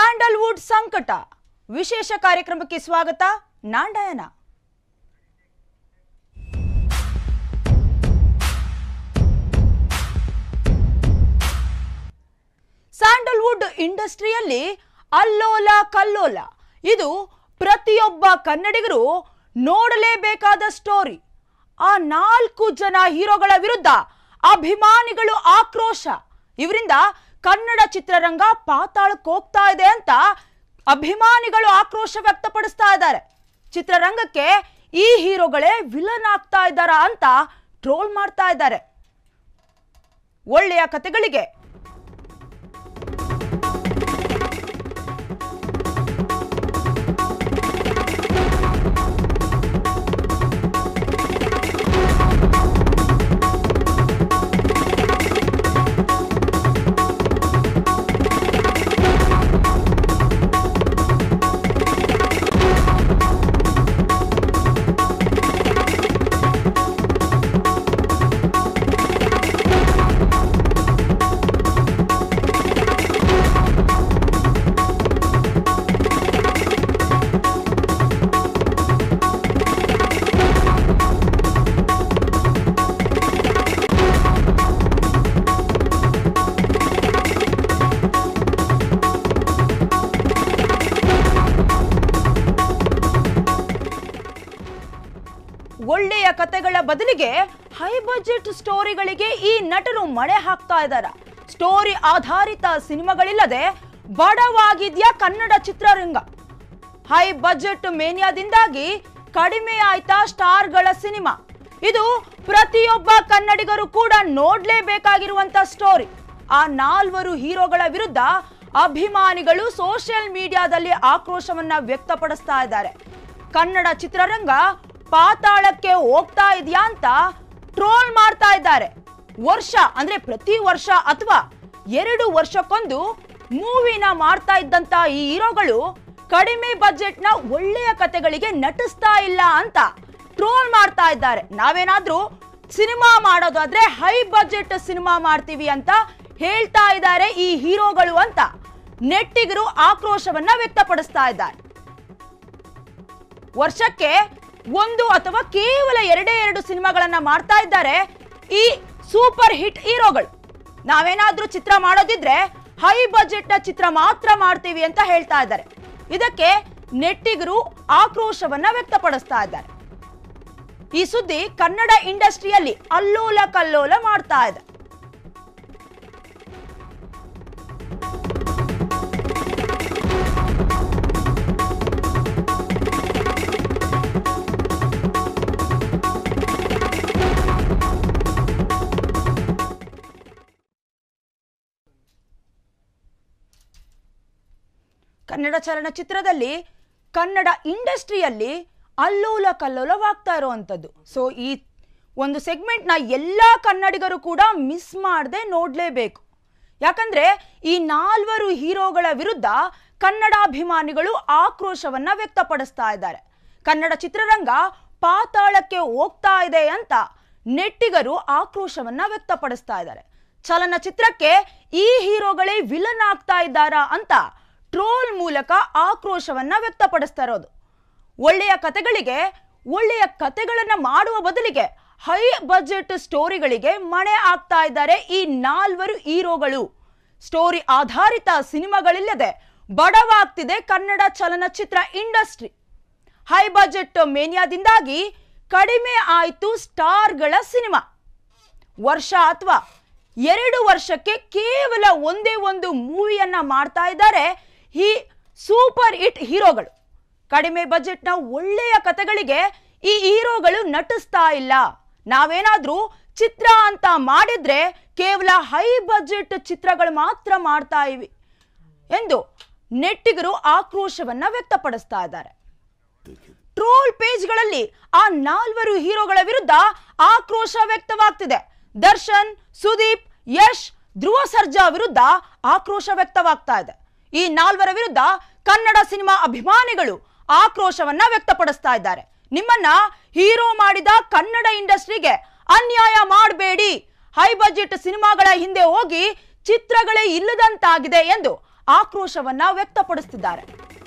Sandalwood ಸಂಕಟ ವಿಶೇಷ ಕಾರ್ಯಕ್ರಮಕ್ಕೆ ಸ್ವಾಗತ ನಾಂಡಯನ ಸ್ಯಾಂಡಲ್ವುಡ್ ಇಂಡಸ್ಟ್ರಿಯಲ್ಲಿ ಅಲ್ಲೋಲ ಕಲ್ಲೋಲ ಇದು ಪ್ರತಿಯೊಬ್ಬ ಕನ್ನಡಿಗರು ನೋಡಲೇಬೇಕಾದ ಸ್ಟೋರಿ ಆ ನಾಲ್ಕು ಜನ ಹೀರೋಗಳ ವಿರುದ್ಧ ಅಭಿಮಾನಿಗಳು ಆಕ್ರೋಶ ಇವರಿಂದ ಕನ್ನಡ ಚಿತ್ರರಂಗ ಪಾತಾಳಕ್ಕೆ ಹೋಗ್ತಾ ಇದೆ ಅಂತ ಅಭಿಮಾನಿಗಳು ಆಕ್ರೋಶ ವ್ಯಕ್ತಪಡಿಸ್ತಾ ಇದ್ದಾರೆ ಚಿತ್ರರಂಗಕ್ಕೆ ಈ ಹೀರೋಗಳೇ ವಿಲನ್ ಆಗ್ತಾ ಇದ್ದಾರಾ ಅಂತ ಟ್ರೋಲ್ ಮಾಡ್ತಾ ಇದ್ದಾರೆ ಒಳ್ಳೆಯ ಕತೆಗಳಿಗೆ ಒಳ್ಳೆಯ ಕತೆಗಳ ಬದಲಿಗೆ ಹೈ ಬಜೆಟ್ ಸ್ಟೋರಿಗಳಿಗೆ ಈ ನಟರು ಮಣೆ ಹಾಕ್ತಾ ಇದ್ದಾರೆ ಸ್ಟೋರಿ ಆಧಾರಿತ ಸಿನಿಮಾಗಳಿಲ್ಲದೆ ಬಡವಾಗಿದ್ಯಾ ಕನ್ನಡ ಚಿತ್ರರಂಗ ಹೈ ಬಜೆಟ್ ಮೇನಿಯಾದಿಂದಾಗಿ ಕಡಿಮೆ ಆಯ್ತಾ ಸ್ಟಾರ್ಗಳ ಸಿನಿಮಾ ಇದು ಪ್ರತಿಯೊಬ್ಬ ಕನ್ನಡಿಗರು ಕೂಡ ನೋಡ್ಲೇಬೇಕಾಗಿರುವಂತ ಸ್ಟೋರಿ ಆ ನಾಲ್ವರು ಹೀರೋಗಳ ವಿರುದ್ಧ ಅಭಿಮಾನಿಗಳು ಸೋಷಿಯಲ್ ಮೀಡಿಯಾದಲ್ಲಿ ಆಕ್ರೋಶವನ್ನ ವ್ಯಕ್ತಪಡಿಸ್ತಾ ಇದ್ದಾರೆ ಕನ್ನಡ ಚಿತ್ರರಂಗ ಪಾತಾಳಕ್ಕೆ ಹೋಗ್ತಾ ಇದೆಯಾ ಅಂತ ಟ್ರೋಲ್ ಮಾಡ್ತಾ ಇದ್ದಾರೆ ವರ್ಷ ಅಂದ್ರೆ ಪ್ರತಿ ವರ್ಷ ಅಥವಾ ಎರಡು ವರ್ಷಕ್ಕೊಂದು ಮೂವಿನ ಮಾಡ್ತಾ ಇದ್ದಂತ ಈ ಹೀರೋಗಳು ಕಡಿಮೆ ಬಜೆಟ್ನ ಒಳ್ಳೆಯ ಕತೆಗಳಿಗೆ ನಟಿಸ್ತಾ ಇಲ್ಲ ಅಂತ ಟ್ರೋಲ್ ಮಾಡ್ತಾ ಇದ್ದಾರೆ ನಾವೇನಾದ್ರೂ ಸಿನಿಮಾ ಮಾಡೋದಾದ್ರೆ ಹೈ ಬಜೆಟ್ ಸಿನಿಮಾ ಮಾಡ್ತೀವಿ ಅಂತ ಹೇಳ್ತಾ ಇದ್ದಾರೆ ಈ ಹೀರೋಗಳು ಅಂತ ನೆಟ್ಟಿಗರು ಆಕ್ರೋಶವನ್ನ ವ್ಯಕ್ತಪಡಿಸ್ತಾ ಇದ್ದಾರೆ ವರ್ಷಕ್ಕೆ ಒಂದು ಅಥವಾ ಕೇವಲ ಎರಡೇ ಎರಡು ಸಿನಿಮಾಗಳನ್ನ ಮಾಡ್ತಾ ಇದ್ದಾರೆ ಈ ಸೂಪರ್ ಹಿಟ್ ಹೀರೋಗಳು ನಾವೇನಾದ್ರೂ ಚಿತ್ರ ಮಾಡೋದಿದ್ರೆ ಹೈ ಬಜೆಟ್ ನ ಚಿತ್ರ ಮಾತ್ರ ಮಾಡ್ತೀವಿ ಅಂತ ಹೇಳ್ತಾ ಇದ್ದಾರೆ ಇದಕ್ಕೆ ನೆಟ್ಟಿಗರು ಆಕ್ರೋಶವನ್ನ ವ್ಯಕ್ತಪಡಿಸ್ತಾ ಇದ್ದಾರೆ ಈ ಸುದ್ದಿ ಕನ್ನಡ ಇಂಡಸ್ಟ್ರಿಯಲ್ಲಿ ಅಲ್ಲೋಲ ಕಲ್ಲೋಲ ಮಾಡ್ತಾ ಇದೆ ಕನ್ನಡ ಚಲನಚಿತ್ರದಲ್ಲಿ ಕನ್ನಡ ಇಂಡಸ್ಟ್ರಿಯಲ್ಲಿ ಅಲ್ಲೋಲ ಕಲ್ಲೋಲವಾಗ್ತಾ ಇರುವಂಥದ್ದು ಸೊ ಈ ಒಂದು ಸೆಗ್ಮೆಂಟ್ನ ಎಲ್ಲ ಕನ್ನಡಿಗರು ಕೂಡ ಮಿಸ್ ಮಾಡದೆ ನೋಡಲೇಬೇಕು ಯಾಕಂದ್ರೆ ಈ ನಾಲ್ವರು ಹೀರೋಗಳ ವಿರುದ್ಧ ಕನ್ನಡಾಭಿಮಾನಿಗಳು ಆಕ್ರೋಶವನ್ನ ವ್ಯಕ್ತಪಡಿಸ್ತಾ ಇದ್ದಾರೆ ಕನ್ನಡ ಚಿತ್ರರಂಗ ಪಾತಾಳಕ್ಕೆ ಹೋಗ್ತಾ ಇದೆ ಅಂತ ನೆಟ್ಟಿಗರು ಆಕ್ರೋಶವನ್ನ ವ್ಯಕ್ತಪಡಿಸ್ತಾ ಇದ್ದಾರೆ ಚಲನಚಿತ್ರಕ್ಕೆ ಈ ಹೀರೋಗಳೇ ವಿಲನ್ ಆಗ್ತಾ ಇದ್ದಾರಾ ಅಂತ ಟ್ರೋಲ್ ಮೂಲಕ ಆಕ್ರೋಶವನ್ನ ವ್ಯಕ್ತಪಡಿಸ್ತಾ ಇರೋದು ಒಳ್ಳೆಯ ಕತೆಗಳಿಗೆ ಒಳ್ಳೆಯ ಕತೆಗಳನ್ನ ಮಾಡುವ ಬದಲಿಗೆ ಹೈ ಬಜೆಟ್ ಸ್ಟೋರಿಗಳಿಗೆ ಮಣೆ ಆಗ್ತಾ ಇದ್ದಾರೆ ಈ ನಾಲ್ವರು ಹೀರೋಗಳು ಸ್ಟೋರಿ ಆಧಾರಿತ ಸಿನಿಮಾಗಳಿಲ್ಲದೆ ಬಡವಾಗ್ತಿದೆ ಕನ್ನಡ ಚಲನಚಿತ್ರ ಇಂಡಸ್ಟ್ರಿ ಹೈ ಬಜೆಟ್ ಮೇನಿಯಾದಿಂದಾಗಿ ಕಡಿಮೆ ಆಯ್ತು ಸ್ಟಾರ್ಗಳ ಸಿನಿಮಾ ವರ್ಷ ಅಥವಾ ಎರಡು ವರ್ಷಕ್ಕೆ ಕೇವಲ ಒಂದೇ ಒಂದು ಮೂವಿಯನ್ನ ಮಾಡ್ತಾ ಇದ್ದಾರೆ ಈ ಸೂಪರ್ ಹಿಟ್ ಹೀರೋಗಳು ಕಡಿಮೆ ಬಜೆಟ್ನ ಒಳ್ಳೆಯ ಕತೆಗಳಿಗೆ ಈ ಹೀರೋಗಳು ನಟಿಸ್ತಾ ಇಲ್ಲ ನಾವೇನಾದ್ರೂ ಚಿತ್ರ ಅಂತ ಮಾಡಿದ್ರೆ ಕೇವಲ ಹೈ ಬಜೆಟ್ ಚಿತ್ರಗಳು ಮಾತ್ರ ಮಾಡ್ತಾ ಇವಿ ಎಂದು ನೆಟ್ಟಿಗರು ಆಕ್ರೋಶವನ್ನ ವ್ಯಕ್ತಪಡಿಸ್ತಾ ಇದ್ದಾರೆ ಟ್ರೋಲ್ ಪೇಜ್ಗಳಲ್ಲಿ ಆ ನಾಲ್ವರು ಹೀರೋಗಳ ವಿರುದ್ಧ ಆಕ್ರೋಶ ವ್ಯಕ್ತವಾಗ್ತಿದೆ ದರ್ಶನ್ ಸುದೀಪ್ ಯಶ್ ಧ್ರುವ ಸರ್ಜಾ ವಿರುದ್ಧ ಆಕ್ರೋಶ ವ್ಯಕ್ತವಾಗ್ತಾ ಇದೆ ಈ ನಾಲ್ವರ ವಿರುದ್ಧ ಕನ್ನಡ ಸಿನಿಮಾ ಅಭಿಮಾನಿಗಳು ಆಕ್ರೋಶವನ್ನ ವ್ಯಕ್ತಪಡಿಸ್ತಾ ಇದ್ದಾರೆ ನಿಮ್ಮನ್ನ ಹೀರೋ ಮಾಡಿದ ಕನ್ನಡ ಇಂಡಸ್ಟ್ರಿಗೆ ಅನ್ಯಾಯ ಮಾಡಬೇಡಿ ಹೈ ಬಜೆಟ್ ಸಿನಿಮಾಗಳ ಹಿಂದೆ ಹೋಗಿ ಚಿತ್ರಗಳೇ ಇಲ್ಲದಂತಾಗಿದೆ ಎಂದು ಆಕ್ರೋಶವನ್ನ ವ್ಯಕ್ತಪಡಿಸುತ್ತಿದ್ದಾರೆ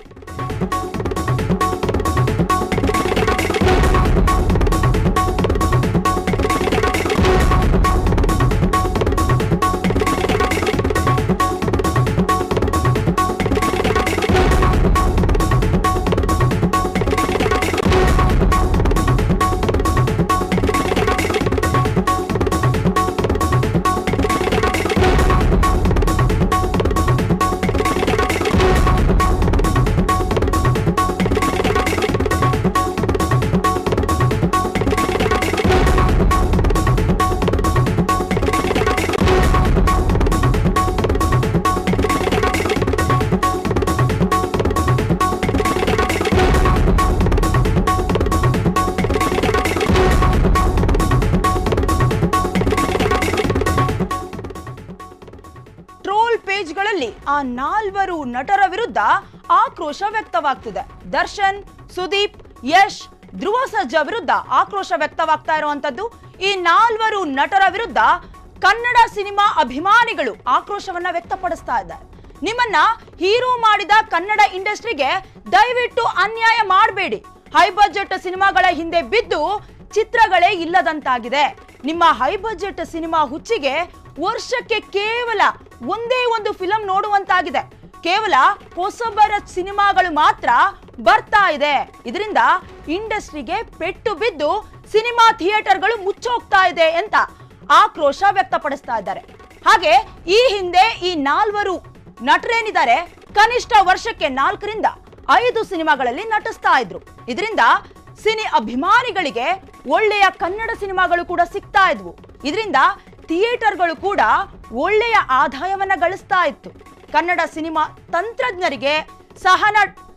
ಟ್ರೋಲ್ ಪೇಜ್ಗಳಲ್ಲಿ ಆ ನಾಲ್ವರು ನಟರ ವಿರುದ್ಧ ಆಕ್ರೋಶ ವ್ಯಕ್ತವಾಗ್ತಿದೆ ದರ್ಶನ್ ಸುದೀಪ್ ಯಶ್ ಧ್ರುವ ಸರ್ಜಾ ವಿರುದ್ಧ ಆಕ್ರೋಶ ವ್ಯಕ್ತವಾಗ್ತಾ ಇರುವಂತದ್ದು ಈ ನಾಲ್ವರು ನಟರ ವಿರುದ್ಧ ಕನ್ನಡ ಸಿನಿಮಾ ಅಭಿಮಾನಿಗಳು ಆಕ್ರೋಶವನ್ನ ವ್ಯಕ್ತಪಡಿಸ್ತಾ ಇದ್ದಾರೆ ನಿಮ್ಮನ್ನ ಹೀರೋ ಮಾಡಿದ ಕನ್ನಡ ಇಂಡಸ್ಟ್ರಿಗೆ ದಯವಿಟ್ಟು ಅನ್ಯಾಯ ಮಾಡಬೇಡಿ ಹೈ ಬಜೆಟ್ ಸಿನಿಮಾಗಳ ಹಿಂದೆ ಬಿದ್ದು ಚಿತ್ರಗಳೇ ಇಲ್ಲದಂತಾಗಿದೆ ನಿಮ್ಮ ಹೈ ಬಜೆಟ್ ಸಿನಿಮಾ ಹುಚ್ಚಿಗೆ ವರ್ಷಕ್ಕೆ ಕೇವಲ ಒಂದೇ ಒಂದು ಫಿಲಂ ನೋಡುವಂತಾಗಿದೆ ಕೇವಲ ಹೊಸಬರ ಸಿನಿಮಾಗಳು ಮಾತ್ರ ಬರ್ತಾ ಇದೆ ಇದರಿಂದ ಇಂಡಸ್ಟ್ರಿಗೆ ಪೆಟ್ಟು ಬಿದ್ದು ಸಿನಿಮಾ ಥಿಯೇಟರ್ಗಳು ಮುಚ್ಚೋಗ್ತಾ ಇದೆ ಅಂತ ಆಕ್ರೋಶ ವ್ಯಕ್ತಪಡಿಸ್ತಾ ಇದ್ದಾರೆ ಹಾಗೆ ಈ ಹಿಂದೆ ಈ ನಾಲ್ವರು ನಟರೇನಿದ್ದಾರೆ ಕನಿಷ್ಠ ವರ್ಷಕ್ಕೆ ನಾಲ್ಕರಿಂದ ಐದು ಸಿನಿಮಾಗಳಲ್ಲಿ ನಟಿಸ್ತಾ ಇದ್ರು ಇದರಿಂದ ಸಿನಿ ಅಭಿಮಾನಿಗಳಿಗೆ ಒಳ್ಳೆಯ ಕನ್ನಡ ಸಿನಿಮಾಗಳು ಕೂಡ ಸಿಗ್ತಾ ಇದ್ವು ಇದರಿಂದ ಥಿಯೇಟರ್ಗಳು ಕೂಡ ಒಳ್ಳೆಯ ಆದಾಯವನ್ನ ಗಳಿಸ್ತಾ ಇತ್ತು ಕನ್ನಡ ಸಿನಿಮಾ ತಂತ್ರಜ್ಞರಿಗೆ ಸಹನ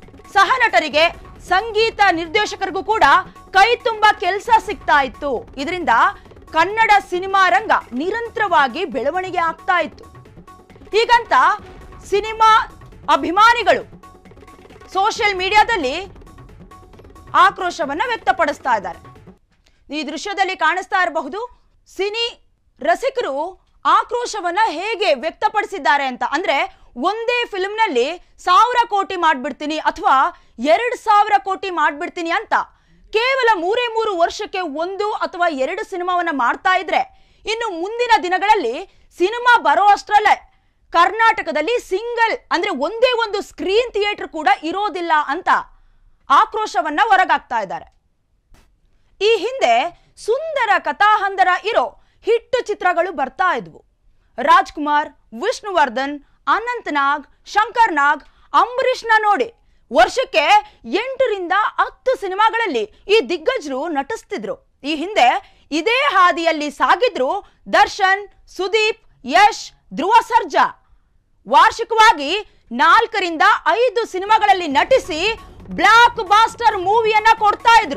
ಸಹನಟರಿಗೆ ಸಂಗೀತ ನಿರ್ದೇಶಕರಿಗೂ ಕೂಡ ಕೈ ತುಂಬ ಕೆಲಸ ಸಿಗ್ತಾ ಇತ್ತು ಇದರಿಂದ ಕನ್ನಡ ಸಿನಿಮಾ ರಂಗ ನಿರಂತರವಾಗಿ ಬೆಳವಣಿಗೆ ಆಗ್ತಾ ಇತ್ತು ಹೀಗಂತ ಸಿನಿಮಾ ಅಭಿಮಾನಿಗಳು ಸೋಷಿಯಲ್ ಮೀಡಿಯಾದಲ್ಲಿ ಆಕ್ರೋಶವನ್ನ ವ್ಯಕ್ತಪಡಿಸ್ತಾ ಇದ್ದಾರೆ ಈ ದೃಶ್ಯದಲ್ಲಿ ಕಾಣಿಸ್ತಾ ಇರಬಹುದು ಸಿನಿ ರಸಿಕರು ಆಕ್ರೋಶವನ್ನ ಹೇಗೆ ವ್ಯಕ್ತಪಡಿಸಿದ್ದಾರೆ ಅಂತ ಅಂದ್ರೆ ಒಂದೇ ಫಿಲ್ಮ್ನಲ್ಲಿ ಸಾವಿರ ಕೋಟಿ ಮಾಡ್ಬಿಡ್ತೀನಿ ಅಥವಾ ಎರಡು ಸಾವಿರ ಕೋಟಿ ಮಾಡ್ಬಿಡ್ತೀನಿ ಅಂತ ಕೇವಲ ಮೂರೇ ಮೂರು ವರ್ಷಕ್ಕೆ ಒಂದು ಅಥವಾ ಎರಡು ಸಿನಿಮಾವನ್ನ ಮಾಡ್ತಾ ಇದ್ರೆ ಇನ್ನು ಮುಂದಿನ ದಿನಗಳಲ್ಲಿ ಸಿನಿಮಾ ಬರೋ ಅಷ್ಟರಲ್ಲೇ ಕರ್ನಾಟಕದಲ್ಲಿ ಸಿಂಗಲ್ ಅಂದ್ರೆ ಒಂದೇ ಒಂದು ಸ್ಕ್ರೀನ್ ಥಿಯೇಟರ್ ಕೂಡ ಇರೋದಿಲ್ಲ ಅಂತ ಆಕ್ರೋಶವನ್ನ ಹೊರಗಾಗ್ತಾ ಇದ್ದಾರೆ ಈ ಹಿಂದೆ ಸುಂದರ ಕಥಾಹಂದರ ಇರೋ ಹಿಟ್ಟು ಚಿತ್ರಗಳು ಬರ್ತಾ ಇದ್ವು ರಾಜ್ಕುಮಾರ್ ವಿಷ್ಣುವರ್ಧನ್ ಅನಂತ್ ನಾಗ್ ಶಂಕರ್ ನಾಗ್ ಅಂಬರೀಷ್ನ ನೋಡಿ ವರ್ಷಕ್ಕೆ ಎಂಟರಿಂದ ಹತ್ತು ಸಿನಿಮಾಗಳಲ್ಲಿ ಈ ದಿಗ್ಗಜರು ನಟಿಸ್ತಿದ್ರು ಈ ಹಿಂದೆ ಇದೇ ಹಾದಿಯಲ್ಲಿ ಸಾಗಿದ್ರು ದರ್ಶನ್ ಸುದೀಪ್ ಯಶ್ ಧ್ರುವ ಸರ್ಜಾ ವಾರ್ಷಿಕವಾಗಿ ನಾಲ್ಕರಿಂದ ಐದು ಸಿನಿಮಾಗಳಲ್ಲಿ ನಟಿಸಿ ಬ್ಲಾಕ್ ಬಾಸ್ಟರ್ ಮೂವಿಯನ್ನ ಕೊಡ್ತಾ ಇದ್ರು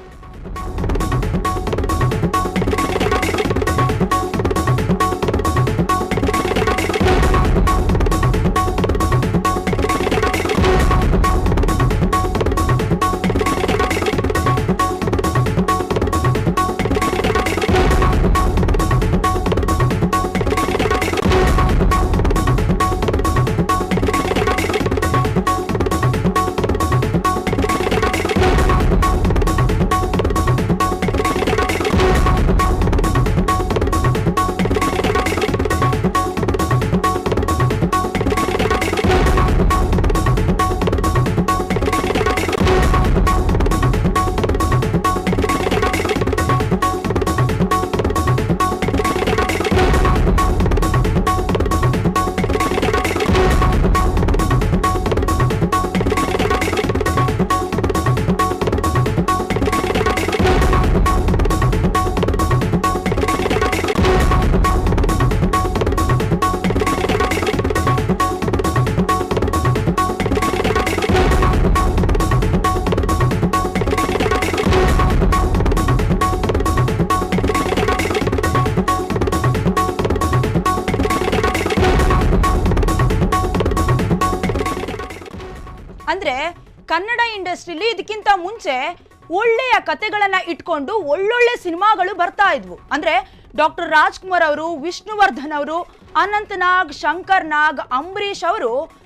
ಅಂದ್ರೆ ಕನ್ನಡ ಇಂಡಸ್ಟ್ರಿಲಿ ಇದಕ್ಕಿಂತ ಮುಂಚೆ ಒಳ್ಳೆಯ ಕತೆಗಳನ್ನ ಇಟ್ಕೊಂಡು ಒಳ್ಳೊಳ್ಳೆ ಸಿನಿಮಾಗಳು ಬರ್ತಾ ಇದ್ವು ಅಂದ್ರೆ ಡಾಕ್ಟರ್ ರಾಜ್ಕುಮಾರ್ ಅವರು ವಿಷ್ಣುವರ್ಧನ್ ಅವರು ಅನಂತ್ ನಾಗ್ ಶಂಕರ್ ನಾಗ್ ಅಂಬರೀಷ್ ಅವರು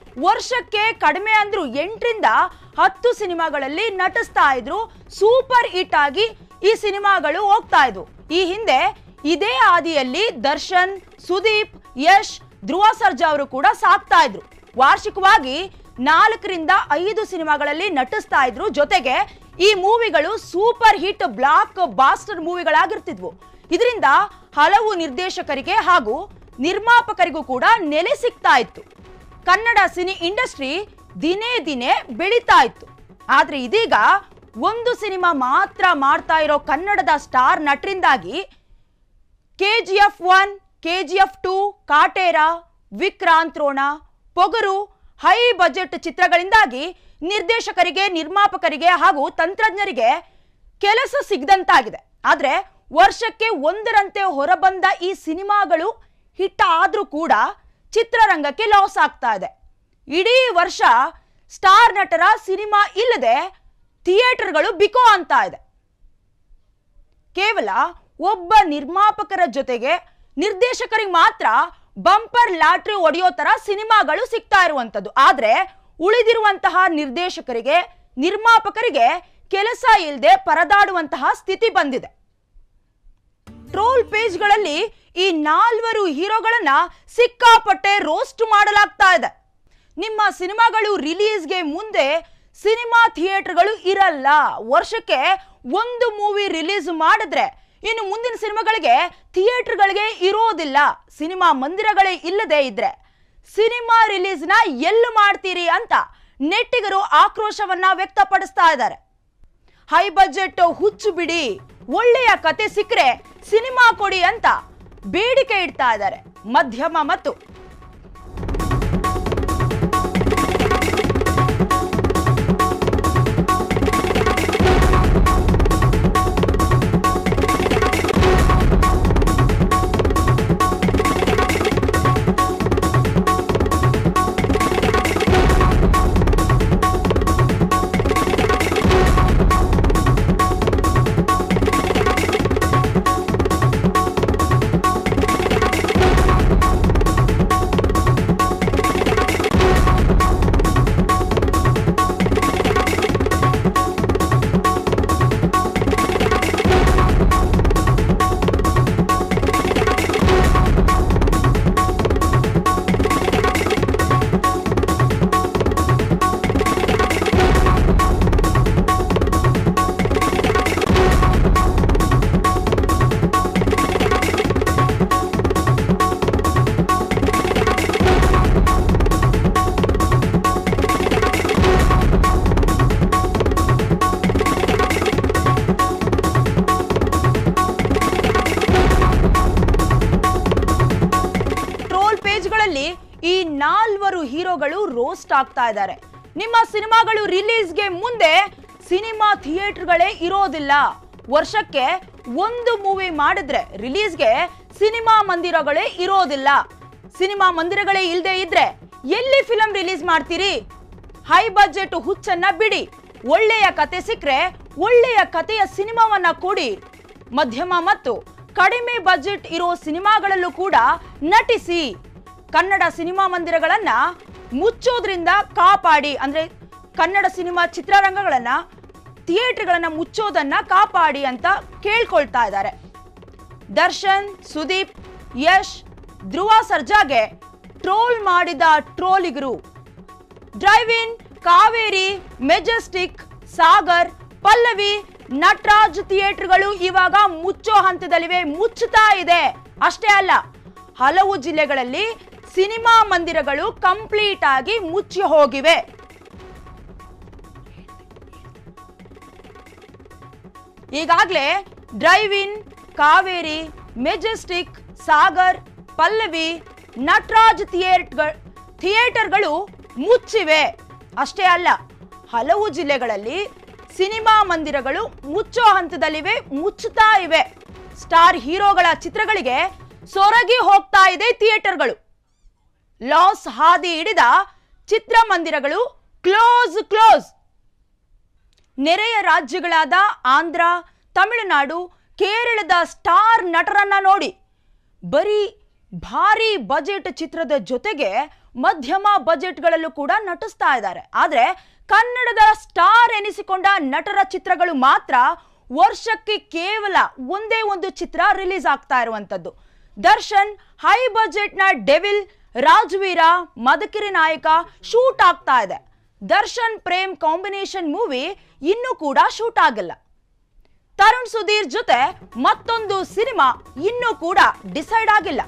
ವರ್ಷಕ್ಕೆ ಕಡಿಮೆ ಅಂದ್ರು ಎಂಟರಿಂದ ಹತ್ತು ಸಿನಿಮಾಗಳಲ್ಲಿ ನಟಿಸ್ತಾ ಇದ್ರು ಸೂಪರ್ ಹಿಟ್ ಆಗಿ ಈ ಸಿನಿಮಾಗಳು ಹೋಗ್ತಾ ಇದ್ವು ಈ ಹಿಂದೆ ಇದೇ ಹಾದಿಯಲ್ಲಿ ದರ್ಶನ್ ಸುದೀಪ್ ಯಶ್ ಧ್ರುವ ಸರ್ಜಾ ಅವರು ಕೂಡ ಸಾಕ್ತಾ ಇದ್ರು ವಾರ್ಷಿಕವಾಗಿ ನಾಲ್ಕರಿಂದ ಐದು ಸಿನಿಮಾಗಳಲ್ಲಿ ನಟಿಸ್ತಾ ಇದ್ರು ಜೊತೆಗೆ ಈ ಮೂವಿಗಳು ಸೂಪರ್ ಹಿಟ್ ಬ್ಲಾಕ್ ಬಾಸ್ಟರ್ ಮೂವಿಗಳಾಗಿರ್ತಿದ್ವು ಇದರಿಂದ ಹಲವು ನಿರ್ದೇಶಕರಿಗೆ ಹಾಗೂ ನಿರ್ಮಾಪಕರಿಗೂ ಕೂಡ ನೆಲೆ ಸಿಗ್ತಾ ಇತ್ತು ಕನ್ನಡ ಸಿನಿ ಇಂಡಸ್ಟ್ರಿ ದಿನೇ ದಿನೇ ಬೆಳೀತಾ ಇತ್ತು ಆದ್ರೆ ಇದೀಗ ಒಂದು ಸಿನಿಮಾ ಮಾತ್ರ ಮಾಡ್ತಾ ಇರೋ ಕನ್ನಡದ ಸ್ಟಾರ್ ನಟರಿಂದಾಗಿ K G F one K G F two Kaatera Vikrant Rona Pogaru high budget ಚಿತ್ರಗಳಿಂದಾಗಿ ನಿರ್ದೇಶಕರಿಗೆ ನಿರ್ಮಾಪಕರಿಗೆ ಹಾಗೂ ತಂತ್ರಜ್ಞರಿಗೆ ಕೆಲಸ ಸಿಗದಂತಾಗಿದೆ ಆದ್ರೆ ವರ್ಷಕ್ಕೆ ಒಂದರಂತೆ ಹೊರಬಂದ ಈ ಸಿನಿಮಾಗಳು ಹಿಟ್ ಆದ್ರೂ ಕೂಡ ಚಿತ್ರರಂಗಕ್ಕೆ ಲಾಸ್ ಆಗ್ತಾ ಇದೆ ಇಡೀ ವರ್ಷ ಸ್ಟಾರ್ ನಟರ ಸಿನಿಮಾ ಇಲ್ಲದೆ ಥಿಯೇಟರ್ಗಳು ಬಿಕೋ ಅಂತ ಇದೆ ಕೇವಲ ಒಬ್ಬ ನಿರ್ಮಾಪಕರ ಜೊತೆಗೆ ನಿರ್ದೇಶಕರಿಗೆ ಮಾತ್ರ ಬಂಪರ್ ಲಾಟ್ರಿ ಹೊಡೆಯೋ ತರ ಸಿನಿಮಾಗಳು ಸಿಗ್ತಾ ಇರುವಂತದ್ದು ಆದ್ರೆ ಉಳಿದಿರುವಂತಹ ನಿರ್ದೇಶಕರಿಗೆ ನಿರ್ಮಾಪಕರಿಗೆ ಕೆಲಸ ಇಲ್ಲದೆ ಪರದಾಡುವಂತಹ ಸ್ಥಿತಿ ಬಂದಿದೆ ಟ್ರೋಲ್ ಪೇಜ್ಗಳಲ್ಲಿ ಈ ನಾಲ್ವರು ಹೀರೋಗಳನ್ನ ಸಿಕ್ಕಾಪಟ್ಟೆ ರೋಸ್ಟ್ ಮಾಡಲಾಗ್ತಾ ಇದೆ ನಿಮ್ಮ ಸಿನಿಮಾಗಳು ರಿಲೀಸ್ಗೆ ಮುಂದೆ ಸಿನಿಮಾ ಥಿಯೇಟರ್ಗಳು ಇರಲ್ಲ ವರ್ಷಕ್ಕೆ ಒಂದು ಮೂವಿ ರಿಲೀಸ್ ಮಾಡಿದ್ರೆ ಇನ್ನು ಮುಂದಿನ ಸಿನಿಮಾಗಳಿಗೆ ಥಿಯೇಟರ್ಗಳಿಗೆ ಇರೋದಿಲ್ಲ ಸಿನಿಮಾ ಮಂದಿರಗಳೇ ಇಲ್ಲದೆ ಇದ್ರೆ ಸಿನಿಮಾ ರಿಲೀಸ್ನ ಎಲ್ಲಿ ಮಾಡ್ತೀರಿ ಅಂತ ನೆಟ್ಟಿಗರು ಆಕ್ರೋಶವನ್ನ ವ್ಯಕ್ತಪಡಿಸ್ತಾ ಇದ್ದಾರೆ ಹೈ ಬಜೆಟ್ ಹುಚ್ಚು ಬಿಡಿ ಒಳ್ಳೆಯ ಕತೆ ಸಿಕ್ಕರೆ ಸಿನಿಮಾ ಕೊಡಿ ಅಂತ ಬೇಡಿಕೆ ಇಡ್ತಾ ಇದ್ದಾರೆ ಮಧ್ಯಮ ಮತ್ತು ಟ್ರೋಲ್ ಪೇಜ್ಗಳಲ್ಲಿ ಈ ನಾಲ್ವರು ಹೀರೋಗಳು ರೋಸ್ಟ್ ಆಗ್ತಾ ಇದ್ದಾರೆ ನಿಮ್ಮ ಸಿನಿಮಾಗಳು ರಿಲೀಸ್ಗೆ ಮುಂದೆ ಸಿನಿಮಾ ಥಿಯೇಟರ್ಗಳೇ ಇರೋದಿಲ್ಲ ವರ್ಷಕ್ಕೆ ಒಂದು ಮೂವಿ ಮಾಡಿದ್ರೆ ರಿಲೀಸ್ಗೆ ಸಿನಿಮಾ ಮಂದಿರಗಳೇ ಇರೋದಿಲ್ಲ ಸಿನಿಮಾ ಮಂದಿರಗಳೇ ಇಲ್ಲದೆ ಇದ್ರೆ ಎಲ್ಲಿ ಫಿಲಂ ರಿಲೀಸ್ ಮಾಡ್ತೀರಿ ಹೈ ಬಜೆಟ್ ಹುಚ್ಚನ್ನ ಬಿಡಿ ಒಳ್ಳೆಯ ಕತೆ ಸಿಕ್ಕರೆ ಒಳ್ಳೆಯ ಕಥೆಯ ಸಿನಿಮಾವನ್ನ ಕೊಡಿ ಮಧ್ಯಮ ಮತ್ತು ಕಡಿಮೆ ಬಜೆಟ್ ಇರೋ ಸಿನಿಮಾಗಳಲ್ಲೂ ಕೂಡ ನಟಿಸಿ ಕನ್ನಡ ಸಿನಿಮಾ ಮಂದಿರಗಳನ್ನ ಮುಚ್ಚೋದ್ರಿಂದ ಕಾಪಾಡಿ ಅಂದ್ರೆ ಕನ್ನಡ ಸಿನಿಮಾ ಚಿತ್ರರಂಗಗಳನ್ನ ಥಿಯೇಟರ್ಗಳನ್ನ ಮುಚ್ಚೋದನ್ನ ಕಾಪಾಡಿ ಅಂತ ಕೇಳ್ಕೊಳ್ತಾ ಇದ್ದಾರೆ ದರ್ಶನ್ ಸುದೀಪ್ ಯಶ್ ಧ್ರುವ ಸರ್ಜಾಗೆ ಟ್ರೋಲ್ ಮಾಡಿದ ಟ್ರೋಲಿಗರು drive in Kaveri Majestic Sagar Pallavi Natraj ಥಿಯೇಟರ್ಗಳು ಇವಾಗ ಮುಚ್ಚೋ ಹಂತದಲ್ಲಿವೆ ಮುಚ್ಚುತ್ತಾ ಇದೆ ಅಷ್ಟೇ ಅಲ್ಲ ಹಲವು ಜಿಲ್ಲೆಗಳಲ್ಲಿ ಸಿನಿಮಾ ಮಂದಿರಗಳು ಕಂಪ್ಲೀಟ್ ಆಗಿ ಮುಚ್ಚಿ ಹೋಗಿವೆ ಈಗಾಗಲೇ drive in Kaveri Majestic Sagar Pallavi Natraj theatre ಥಿಯೇಟರ್ಗಳು ಮುಚ್ಚಿವೆ ಅಷ್ಟೇ ಅಲ್ಲ ಹಲವು ಜಿಲ್ಲೆಗಳಲ್ಲಿ ಸಿನಿಮಾ ಮಂದಿರಗಳು ಮುಚ್ಚೋ ಹಂತದಲ್ಲಿವೆ ಮುಚ್ಚುತ್ತಾ ಇವೆ ಸ್ಟಾರ್ ಹೀರೋಗಳ ಚಿತ್ರಗಳಿಗೆ ಸೊರಗಿ ಹೋಗ್ತಾ ಇದೆ ಥಿಯೇಟರ್ಗಳು ಲಾಸ್ ಹಾದಿ ಹಿಡಿದ ಚಿತ್ರಮಂದಿರಗಳು ಕ್ಲೋಸ್ ಕ್ಲೋಸ್ ನೆರೆಯ ರಾಜ್ಯಗಳಾದ ಆಂಧ್ರ ತಮಿಳುನಾಡು ಕೇರಳದ ಸ್ಟಾರ್ ನಟರನ್ನ ನೋಡಿ ಬರೀ ಭಾರಿ ಬಜೆಟ್ ಚಿತ್ರದ ಜೊತೆಗೆ ಮಧ್ಯಮ ಬಜೆಟ್ಗಳಲ್ಲೂ ಕೂಡ ನಟಿಸ್ತಾ ಇದ್ದಾರೆ ಆದ್ರೆ ಕನ್ನಡದ ಸ್ಟಾರ್ ಎನಿಸಿಕೊಂಡ ನಟರ ಚಿತ್ರಗಳು ಮಾತ್ರ ವರ್ಷಕ್ಕೆ ಕೇವಲ ಒಂದೇ ಒಂದು ಚಿತ್ರ ರಿಲೀಸ್ ಆಗ್ತಾ ಇರುವಂತದ್ದು ದರ್ಶನ್ ಹೈ ಬಜೆಟ್ನ ಡೆವಿಲ್ ರಾಜವೀರ ಮದಕಿರಿ ನಾಯಕ ಶೂಟ್ ಆಗ್ತಾ ಇದೆ ದರ್ಶನ್ ಪ್ರೇಮ್ ಕಾಂಬಿನೇಷನ್ ಮೂವಿ ಇನ್ನೂ ಕೂಡ ಶೂಟ್ ಆಗಿಲ್ಲ ತರುಣ್ ಸುಧೀರ್ ಜೊತೆ ಮತ್ತೊಂದು ಸಿನಿಮಾ ಇನ್ನೂ ಕೂಡ ಡಿಸೈಡ್ ಆಗಿಲ್ಲ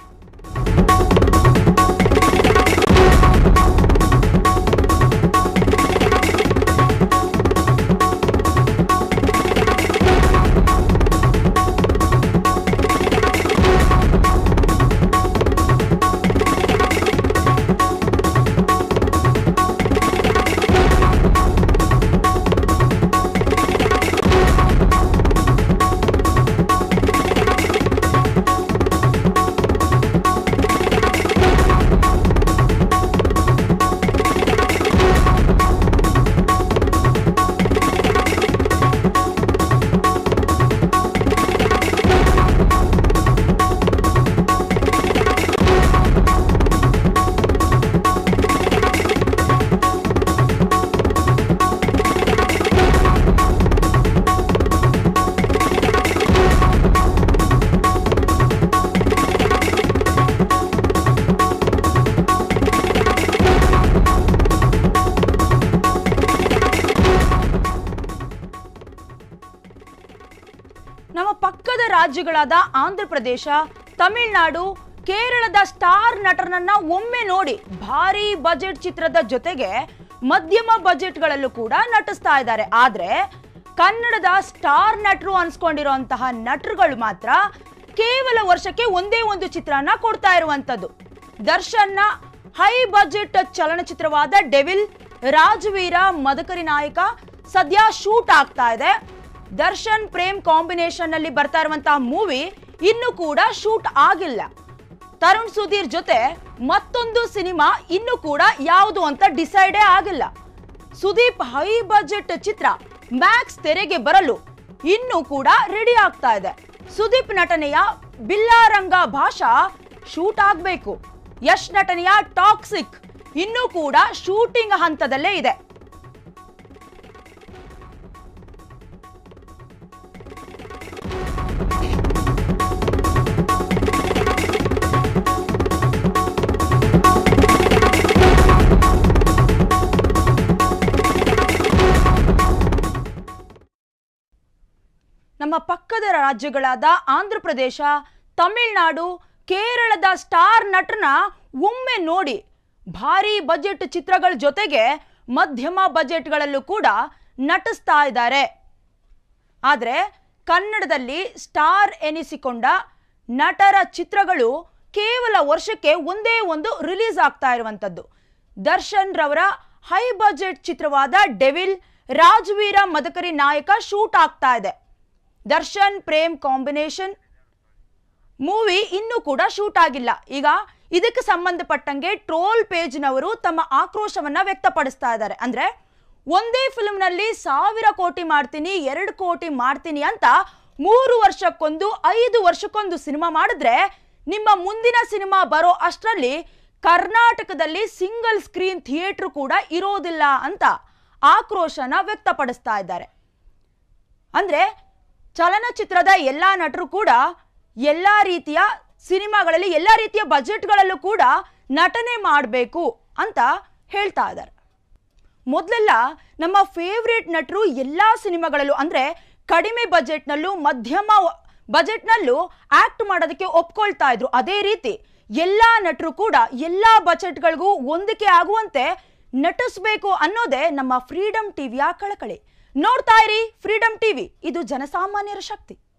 ನಮ್ಮ ಪಕ್ಕದ ರಾಜ್ಯಗಳಾದ ಆಂಧ್ರ ಪ್ರದೇಶ ತಮಿಳುನಾಡು ಕೇರಳದ ಸ್ಟಾರ್ ನಟರನ್ನ ಒಮ್ಮೆ ನೋಡಿ ಭಾರಿ ಬಜೆಟ್ ಚಿತ್ರದ ಜೊತೆಗೆ ಮಧ್ಯಮ ಬಜೆಟ್ಗಳಲ್ಲೂ ಕೂಡ ನಟಿಸ್ತಾ ಇದ್ದಾರೆ ಆದ್ರೆ ಕನ್ನಡದ ಸ್ಟಾರ್ ನಟರು ಅನ್ಸ್ಕೊಂಡಿರುವಂತಹ ನಟರುಗಳು ಮಾತ್ರ ಕೇವಲ ವರ್ಷಕ್ಕೆ ಒಂದೇ ಒಂದು ಚಿತ್ರನ ಕೊಡ್ತಾ ಇರುವಂತದ್ದು ದರ್ಶನ್ನ ಹೈ ಬಜೆಟ್ ಚಲನಚಿತ್ರವಾದ ಡೆವಿಲ್ ರಾಜವೀರ ಮದಕರಿ ನಾಯಕ ಸದ್ಯ ಶೂಟ್ ಆಗ್ತಾ ಇದೆ ದರ್ಶನ್ ಪ್ರೇಮ್ ಕಾಂಬಿನೇಷನ್ ನಲ್ಲಿ ಬರ್ತಾ ಇರುವಂತಹ ಮೂವಿ ಇನ್ನು ಕೂಡ ಶೂಟ್ ಆಗಿಲ್ಲ ತರುಣ್ ಸುಧೀರ್ ಜೊತೆ ಮತ್ತೊಂದು ಸಿನಿಮಾ ಇನ್ನು ಕೂಡ ಯಾವುದು ಅಂತ ಡಿಸೈಡೇ ಆಗಿಲ್ಲ ಸುದೀಪ್ ಹೈ ಬಜೆಟ್ ಚಿತ್ರ ಮ್ಯಾಕ್ಸ್ ತೆರೆಗೆ ಬರಲು ಇನ್ನೂ ಕೂಡ ರೆಡಿ ಆಗ್ತಾ ಇದೆ ಸುದೀಪ್ ನಟನೆಯ ಬಿಲ್ಲಾರಂಗ ಭಾಷಾ ಶೂಟ್ ಆಗ್ಬೇಕು ಯಶ್ ನಟನೆಯ ಟಾಕ್ಸಿಕ್ ಇನ್ನೂ ಕೂಡ ಶೂಟಿಂಗ್ ಹಂತದಲ್ಲೇ ಇದೆ ನಮ್ಮ ಪಕ್ಕದ ರಾಜ್ಯಗಳಾದ ಆಂಧ್ರ ಪ್ರದೇಶ ತಮಿಳುನಾಡು ಕೇರಳದ ಸ್ಟಾರ್ ನಟನ ಒಮ್ಮೆ ನೋಡಿ ಭಾರಿ ಬಜೆಟ್ ಚಿತ್ರಗಳ ಜೊತೆಗೆ ಮಧ್ಯಮ ಬಜೆಟ್ಗಳಲ್ಲೂ ಕೂಡ ನಟಿಸ್ತಾ ಇದ್ದಾರೆ ಆದರೆ ಕನ್ನಡದಲ್ಲಿ ಸ್ಟಾರ್ ಎನಿಸಿಕೊಂಡ ನಟರ ಚಿತ್ರಗಳು ಕೇವಲ ವರ್ಷಕ್ಕೆ ಒಂದೇ ಒಂದು ರಿಲೀಸ್ ಆಗ್ತಾ ಇರುವಂಥದ್ದು ದರ್ಶನ್ ರವರ ಹೈ ಬಜೆಟ್ ಚಿತ್ರವಾದ ಡೆವಿಲ್ ರಾಜವೀರ ಮದಕರಿ ನಾಯಕ ಶೂಟ್ ಆಗ್ತಾ ಇದೆ ದರ್ಶನ್ ಪ್ರೇಮ್ ಕಾಂಬಿನೇಷನ್ ಮೂವಿ ಇನ್ನೂ ಕೂಡ ಶೂಟ್ ಆಗಿಲ್ಲ ಈಗ ಇದಕ್ಕೆ ಸಂಬಂಧಪಟ್ಟಂಗೆ ಟ್ರೋಲ್ ಪೇಜ್ನವರು ತಮ್ಮ ಆಕ್ರೋಶವನ್ನ ವ್ಯಕ್ತಪಡಿಸ್ತಾ ಇದ್ದಾರೆ ಅಂದ್ರೆ ಒಂದೇ ಫಿಲ್ಮ್ನಲ್ಲಿ ಸಾವಿರ ಕೋಟಿ ಮಾಡ್ತೀನಿ ಎರಡು ಕೋಟಿ ಮಾಡ್ತೀನಿ ಅಂತ ಮೂರು ವರ್ಷಕ್ಕೊಂದು ಐದು ವರ್ಷಕ್ಕೊಂದು ಸಿನಿಮಾ ಮಾಡಿದ್ರೆ ನಿಮ್ಮ ಮುಂದಿನ ಸಿನಿಮಾ ಬರೋ ಅಷ್ಟರಲ್ಲಿ ಕರ್ನಾಟಕದಲ್ಲಿ ಸಿಂಗಲ್ ಸ್ಕ್ರೀನ್ ಥಿಯೇಟರ್ ಕೂಡ ಇರೋದಿಲ್ಲ ಅಂತ ಆಕ್ರೋಶನ ವ್ಯಕ್ತಪಡಿಸ್ತಾ ಇದ್ದಾರೆ ಅಂದ್ರೆ ಚಲನಚಿತ್ರದ ಎಲ್ಲ ನಟರು ಕೂಡ ಎಲ್ಲ ರೀತಿಯ ಸಿನಿಮಾಗಳಲ್ಲಿ ಎಲ್ಲ ರೀತಿಯ ಬಜೆಟ್ಗಳಲ್ಲೂ ಕೂಡ ನಟನೆ ಮಾಡಬೇಕು ಅಂತ ಹೇಳ್ತಾ ಇದ್ದಾರೆ ಮೊದಲೆಲ್ಲ ನಮ್ಮ ಫೇವ್ರೇಟ್ ನಟರು ಎಲ್ಲ ಸಿನಿಮಾಗಳಲ್ಲೂ ಅಂದ್ರೆ ಕಡಿಮೆ ಬಜೆಟ್ನಲ್ಲೂ ಮಧ್ಯಮ ಬಜೆಟ್ನಲ್ಲೂ ಆಕ್ಟ್ ಮಾಡೋದಕ್ಕೆ ಒಪ್ಕೊಳ್ತಾ ಇದ್ರು ಅದೇ ರೀತಿ ಎಲ್ಲ ನಟರು ಕೂಡ ಎಲ್ಲ ಬಜೆಟ್ಗಳಿಗೂ ಹೊಂದಿಕೆ ಆಗುವಂತೆ ನಟಿಸ್ಬೇಕು ಅನ್ನೋದೇ ನಮ್ಮ ಫ್ರೀಡಮ್ ಟಿವಿಯ ಕಳಕಳಿ ನೋಡ್ತಾ ಇರಿ ಫ್ರೀಡಮ್ ಟಿವಿ ಇದು ಜನಸಾಮಾನ್ಯರ ಶಕ್ತಿ